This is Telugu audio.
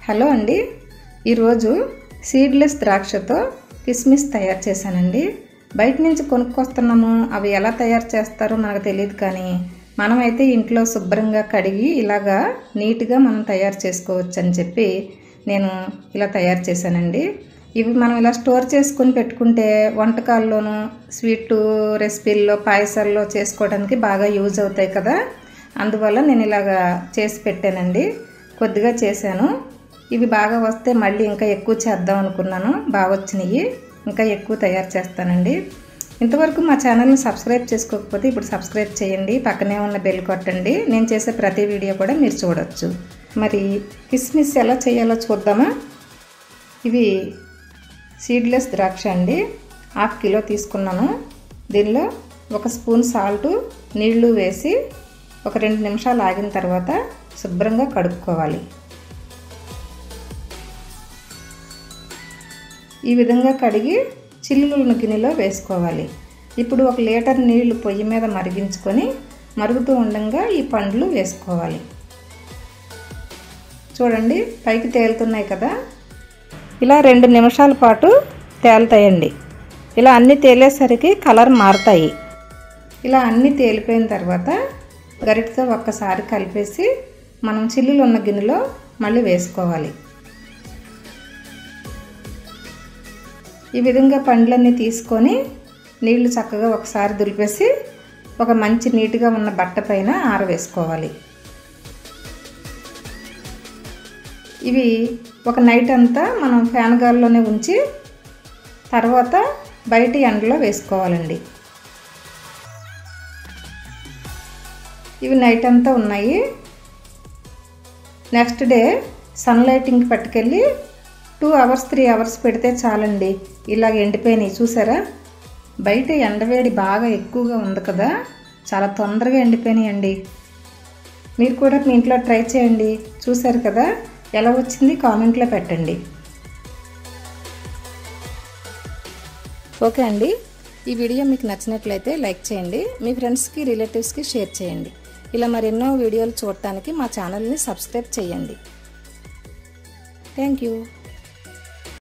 హలో అండి ఈరోజు సీడ్లెస్ ద్రాక్షతో కిస్మిస్ తయారు చేశానండి బయట నుంచి కొనుక్కొస్తున్నాము అవి ఎలా తయారు చేస్తారో మనకు తెలియదు కానీ మనమైతే ఇంట్లో శుభ్రంగా కడిగి ఇలాగా నీట్గా మనం తయారు చేసుకోవచ్చు అని చెప్పి నేను ఇలా తయారు చేశానండి ఇవి మనం ఇలా స్టోర్ చేసుకొని పెట్టుకుంటే వంటకాల్లోనూ స్వీట్ రెసిపీల్లో పాయసాల్లో చేసుకోవడానికి బాగా యూజ్ అవుతాయి కదా అందువల్ల నేను ఇలాగా చేసి పెట్టానండి కొద్దిగా చేశాను ఇవి బాగా వస్తే మళ్ళీ ఇంకా ఎక్కువ చేద్దాం అనుకున్నాను బాగా వచ్చినాయి ఇంకా ఎక్కువ తయారు చేస్తానండి ఇంతవరకు మా ఛానల్ని సబ్స్క్రైబ్ చేసుకోకపోతే ఇప్పుడు సబ్స్క్రైబ్ చేయండి పక్కనే ఉన్న బెల్ కొట్టండి నేను చేసే ప్రతి వీడియో కూడా మీరు చూడొచ్చు మరి కిస్మిస్ ఎలా చేయాలో చూద్దామా ఇవి సీడ్లెస్ ద్రాక్ష అండి హాఫ్ కిలో తీసుకున్నాను దీనిలో ఒక స్పూన్ సాల్టు నీళ్లు వేసి ఒక రెండు నిమిషాలు ఆగిన తర్వాత శుభ్రంగా కడుక్కోవాలి ఈ విధంగా కడిగి చిల్లులను గిన్నెలో వేసుకోవాలి ఇప్పుడు ఒక లీటర్ నీళ్లు పొయ్యి మీద మరిగించుకొని మరుగుతూ ఉండగా ఈ పండ్లు వేసుకోవాలి చూడండి పైకి తేలుతున్నాయి కదా ఇలా రెండు నిమిషాల పాటు తేలుతాయండి ఇలా అన్నీ తేలేసరికి కలర్ మారుతాయి ఇలా అన్నీ తేలిపోయిన తర్వాత గరిటతో ఒక్కసారి కలిపేసి మనం చిల్లులు ఉన్న గిన్నెలో మళ్ళీ వేసుకోవాలి ఈ విధంగా పండ్లన్నీ తీసుకొని నీళ్లు చక్కగా ఒకసారి దులిపేసి ఒక మంచి నీట్గా ఉన్న బట్ట పైన ఆరవేసుకోవాలి ఇవి ఒక నైట్ అంతా మనం ఫ్యాన్ గాల్లోనే ఉంచి తర్వాత బయట ఎండలో వేసుకోవాలండి ఇవి నైట్ అంతా ఉన్నాయి నెక్స్ట్ డే సన్లైటింగ్కి పట్టుకెళ్ళి టూ అవర్స్ త్రీ అవర్స్ పెడితే చాలండి ఇలాగ ఎండిపోయినాయి చూసారా బయట ఎండవేడి బాగా ఎక్కువగా ఉంది కదా చాలా తొందరగా ఎండిపోయినాయండి మీరు కూడా మీ ఇంట్లో ట్రై చేయండి చూసారు కదా ఎలా వచ్చింది కామెంట్లో పెట్టండి ఓకే అండి ఈ వీడియో మీకు నచ్చినట్లయితే లైక్ చేయండి మీ ఫ్రెండ్స్కి రిలేటివ్స్కి షేర్ చేయండి ఇలా మరెన్నో వీడియోలు చూడటానికి మా ఛానల్ని సబ్స్క్రైబ్ చేయండి థ్యాంక్ యూ